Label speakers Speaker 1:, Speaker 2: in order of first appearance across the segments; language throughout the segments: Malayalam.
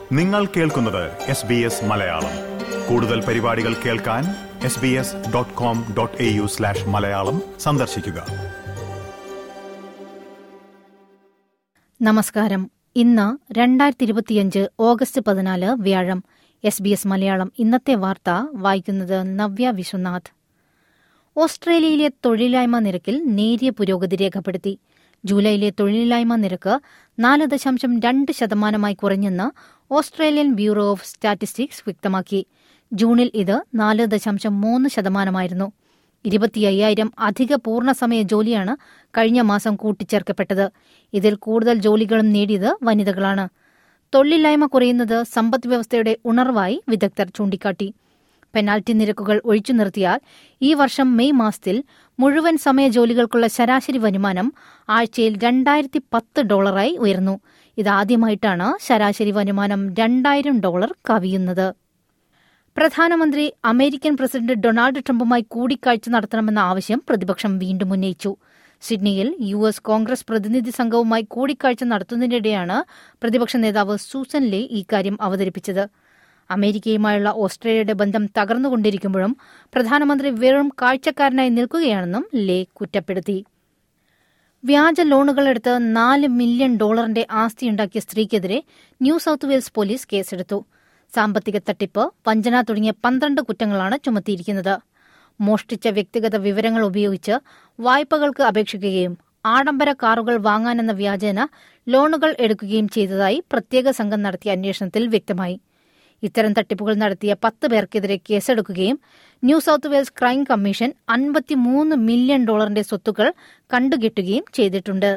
Speaker 1: നിങ്ങൾ കേൾക്കുന്നത് എസ് ബി എസ് മലയാളം കൂടുതൽ പരിപാടികൾ കേൾക്കാൻ S B S dot com dot A U slash Malayalam സന്ദർശിക്കുക
Speaker 2: നമസ്കാരം ഇന്ന് രണ്ടായിരത്തി ഇരുപത്തിയഞ്ച് ഓഗസ്റ്റ് പതിനാല് വ്യാഴം എസ് ബി എസ് മലയാളം ഇന്നത്തെ വാർത്ത വായിക്കുന്നത് നവ്യ വിശ്വനാഥ് ഓസ്ട്രേലിയയിലെ തൊഴിലില്ലായ്മ നിരക്കിൽ നേരിയ പുരോഗതി രേഖപ്പെടുത്തി ജൂലൈയിലെ തൊഴിലില്ലായ്മ നിരക്ക് നാല് ദശാംശം രണ്ട് ശതമാനമായി കുറഞ്ഞെന്ന് ഓസ്ട്രേലിയൻ ബ്യൂറോ ഓഫ് സ്റ്റാറ്റിസ്റ്റിക്സ് വ്യക്തമാക്കി ജൂണിൽ ഇത് നാല് ദശാംശം മൂന്ന് ശതമാനമായിരുന്നു ഇരുപത്തി അയ്യായിരം അധിക പൂർണ്ണസമയ ജോലിയാണ് കഴിഞ്ഞ മാസം കൂട്ടിച്ചേർക്കപ്പെട്ടത് ഇതിൽ കൂടുതൽ ജോലികളും നേടിയത് വനിതകളാണ് തൊഴിലില്ലായ്മ കുറയുന്നത് സമ്പദ് വ്യവസ്ഥയുടെ ഉണർവായി വിദഗ്ധർ ചൂണ്ടിക്കാട്ടി പെനാൽറ്റി നിരക്കുകൾ ഒഴിച്ചു നിർത്തിയാൽ ഈ വർഷം മെയ് മാസത്തിൽ മുഴുവൻ സമയ ജോലികൾക്കുള്ള ശരാശരി വരുമാനം ആഴ്ചയിൽ രണ്ടായിരത്തി പത്ത് ഡോളറായി ഉയർന്നു ഇതാദ്യമായിട്ടാണ് ശരാശരി വരുമാനം രണ്ടായിരം ഡോളർ കവിയുന്നത് പ്രധാനമന്ത്രി അമേരിക്കൻ പ്രസിഡന്റ് ഡൊണാൾഡ് ട്രംപുമായി കൂടിക്കാഴ്ച നടത്തണമെന്ന ആവശ്യം പ്രതിപക്ഷം വീണ്ടും ഉന്നയിച്ചു സിഡ്നിയിൽ യു എസ് കോൺഗ്രസ് പ്രതിനിധി സംഘവുമായി കൂടിക്കാഴ്ച നടത്തുന്നതിനിടെയാണ് പ്രതിപക്ഷ നേതാവ് സൂസൻ ലേ ഇക്കാര്യം അവതരിപ്പിച്ചത് അമേരിക്കയുമായുള്ള ഓസ്ട്രേലിയയുടെ ബന്ധം തകർന്നുകൊണ്ടിരിക്കുമ്പോഴും പ്രധാനമന്ത്രി വെറും കാഴ്ചക്കാരനായി നിൽക്കുകയാണെന്നും ലേ കുറ്റപ്പെടുത്തി വ്യാജ ലോണുകളെടുത്ത് നാല് മില്യൺ ഡോളറിന്റെ ആസ്തിയുണ്ടാക്കിയ സ്ത്രീക്കെതിരെ ന്യൂ സൌത്ത് വെയിൽസ് പോലീസ് കേസെടുത്തു സാമ്പത്തിക തട്ടിപ്പ് വഞ്ചന തുടങ്ങിയ പന്ത്രണ്ട് കുറ്റങ്ങളാണ് ചുമത്തിയിരിക്കുന്നത് മോഷ്ടിച്ച വ്യക്തിഗത വിവരങ്ങൾ ഉപയോഗിച്ച് വായ്പകൾക്ക് അപേക്ഷിക്കുകയും ആഡംബര കാറുകൾ വാങ്ങാനെന്ന വ്യാജേന ലോണുകൾ എടുക്കുകയും ചെയ്തതായി പ്രത്യേക സംഘം നടത്തിയ അന്വേഷണത്തിൽ വ്യക്തമായി ഇത്തരം തട്ടിപ്പുകൾ നടത്തിയ പത്ത് പേർക്കെതിരെ കേസെടുക്കുകയും New South Wales crime commission അൻപത്തിമൂന്ന് മില്യൺ ഡോളറിന്റെ സ്വത്തുക്കൾ കണ്ടുകെട്ടുകയും ചെയ്തിട്ടുണ്ട്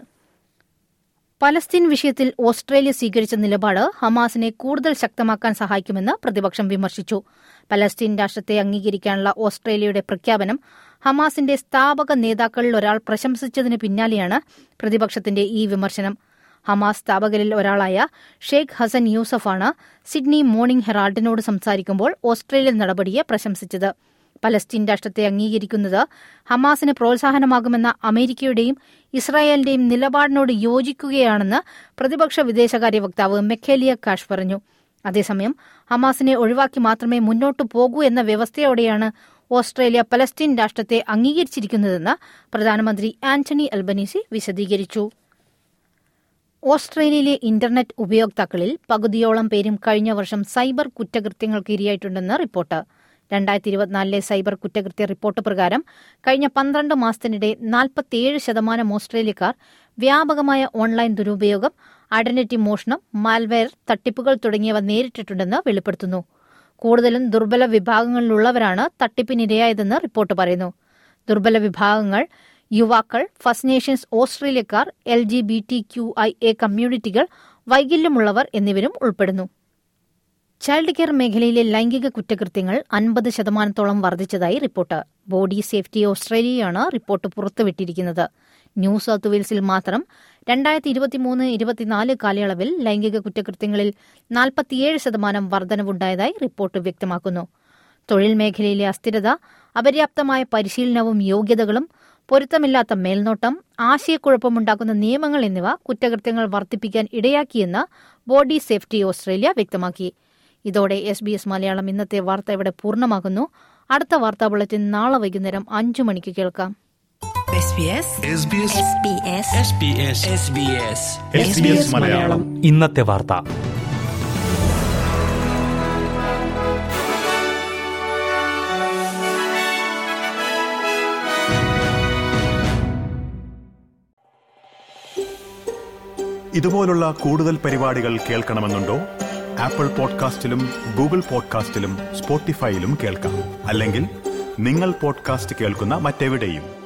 Speaker 2: പലസ്തീൻ വിഷയത്തിൽ ഓസ്ട്രേലിയ സ്വീകരിച്ച നിലപാട് ഹമാസിനെ കൂടുതൽ ശക്തമാക്കാൻ സഹായിക്കുമെന്ന് പ്രതിപക്ഷം വിമർശിച്ചു പലസ്തീൻ രാഷ്ട്രത്തെ അംഗീകരിക്കാനുള്ള ഓസ്ട്രേലിയയുടെ പ്രഖ്യാപനം ഹമാസിന്റെ സ്ഥാപക നേതാക്കളിൽ ഒരാൾ പ്രശംസിച്ചതിന് പിന്നാലെയാണ് പ്രതിപക്ഷത്തിന്റെ ഈ വിമർശനം ഹമാസ് സ്ഥാപകരിൽ ഒരാളായ ഷെയ്ഖ് ഹസൻ യൂസഫാണ് സിഡ്നി മോർണിംഗ് ഹെറാൾഡിനോട് സംസാരിക്കുമ്പോൾ ഓസ്ട്രേലിയൻ നടപടിയെ പ്രശംസിച്ചത് പലസ്തീൻ രാഷ്ട്രത്തെ അംഗീകരിക്കുന്നത് ഹമാസിന് പ്രോത്സാഹനമാകുമെന്ന അമേരിക്കയുടെയും ഇസ്രായേലിന്റെയും നിലപാടിനോട് യോജിക്കുകയാണെന്ന് പ്രതിപക്ഷ വിദേശകാര്യ വക്താവ് മെഖേലിയ കാഷ് പറഞ്ഞു അതേസമയം ഹമാസിനെ ഒഴിവാക്കി മാത്രമേ മുന്നോട്ടു പോകൂ എന്ന വ്യവസ്ഥയോടെയാണ് ഓസ്ട്രേലിയ പലസ്തീൻ രാഷ്ട്രത്തെ അംഗീകരിച്ചിരിക്കുന്നതെന്ന് പ്രധാനമന്ത്രി ആന്റണി അൽബനീസി വിശദീകരിച്ചു ഓസ്ട്രേലിയയിലെ ഇന്റർനെറ്റ് ഉപയോക്താക്കളിൽ പകുതിയോളം പേരും കഴിഞ്ഞ വർഷം സൈബർ കുറ്റകൃത്യങ്ങൾക്ക് ഇരയായിട്ടുണ്ടെന്ന് റിപ്പോർട്ട് രണ്ടായിരത്തി ഇരുപത്തിനാലിലെ സൈബർ കുറ്റകൃത്യ റിപ്പോർട്ട് പ്രകാരം കഴിഞ്ഞ പന്ത്രണ്ട് മാസത്തിനിടെ നാൽപ്പത്തിയേഴ് ശതമാനം ഓസ്ട്രേലിയക്കാർ വ്യാപകമായ ഓൺലൈൻ ദുരുപയോഗം ഐഡന്റിറ്റി മോഷണം മാൽവെയർ തട്ടിപ്പുകൾ തുടങ്ങിയവ നേരിട്ടിട്ടുണ്ടെന്ന് വെളിപ്പെടുത്തുന്നു കൂടുതലും ദുർബല വിഭാഗങ്ങളിലുള്ളവരാണ് തട്ടിപ്പിനിരയായതെന്ന് റിപ്പോർട്ട് പറയുന്നു ദുർബല വിഭാഗങ്ങൾ യുവാക്കൾ ഫസ്റ്റ് നേഷൻസ് ഓസ്ട്രേലിയക്കാർ L G B T Q I A കമ്മ്യൂണിറ്റികൾ വൈകല്യമുള്ളവർ എന്നിവരും ഉൾപ്പെടുന്നു ചൈൽഡ് കെയർ മേഖലയിലെ ലൈംഗിക കുറ്റകൃത്യങ്ങൾ അൻപത് ശതമാനത്തോളം വർദ്ധിച്ചതായി റിപ്പോർട്ട് ബോഡി സേഫ്റ്റി ഓസ്ട്രേലിയയാണ് റിപ്പോർട്ട് പുറത്തുവിട്ടിരിക്കുന്നത് ന്യൂ സൌത്ത് വെയിൽസിൽ മാത്രം രണ്ടായിരത്തി ഇരുപത്തിമൂന്ന് ഇരുപത്തിനാല് കാലയളവിൽ ലൈംഗിക കുറ്റകൃത്യങ്ങളിൽ നാൽപ്പത്തിയേഴ് ശതമാനം വർധനവുണ്ടായതായി റിപ്പോർട്ട് വ്യക്തമാക്കുന്നു തൊഴിൽ മേഖലയിലെ അസ്ഥിരത അപര്യാപ്തമായ പരിശീലനവും യോഗ്യതകളും പൊരുത്തമില്ലാത്ത മേൽനോട്ടം ആശയക്കുഴപ്പമുണ്ടാക്കുന്ന നിയമങ്ങൾ എന്നിവ കുറ്റകൃത്യങ്ങൾ വർദ്ധിപ്പിക്കാൻ ഇടയാക്കിയെന്ന് ബോഡി സേഫ്റ്റി ഓസ്ട്രേലിയ വ്യക്തമാക്കി ഇതോടെ എസ് ബി എസ് മലയാളം ഇന്നത്തെ വാർത്ത ഇവിടെ പൂർണ്ണമാകുന്നു അടുത്ത വാർത്താ ബുള്ളറ്റിൻ നാളെ വൈകുന്നേരം അഞ്ചു മണിക്ക് കേൾക്കാം
Speaker 1: SBS മലയാളം
Speaker 3: ഇന്നത്തെ വാർത്ത
Speaker 1: ഇതുപോലുള്ള കൂടുതൽ പരിപാടികൾ കേൾക്കണമെന്നുണ്ടോ ആപ്പിൾ പോഡ്കാസ്റ്റിലും ഗൂഗിൾ പോഡ്കാസ്റ്റിലും സ്പോട്ടിഫൈയിലും കേൾക്കാം അല്ലെങ്കിൽ നിങ്ങൾ പോഡ്കാസ്റ്റ് കേൾക്കുന്ന മറ്റെവിടെയും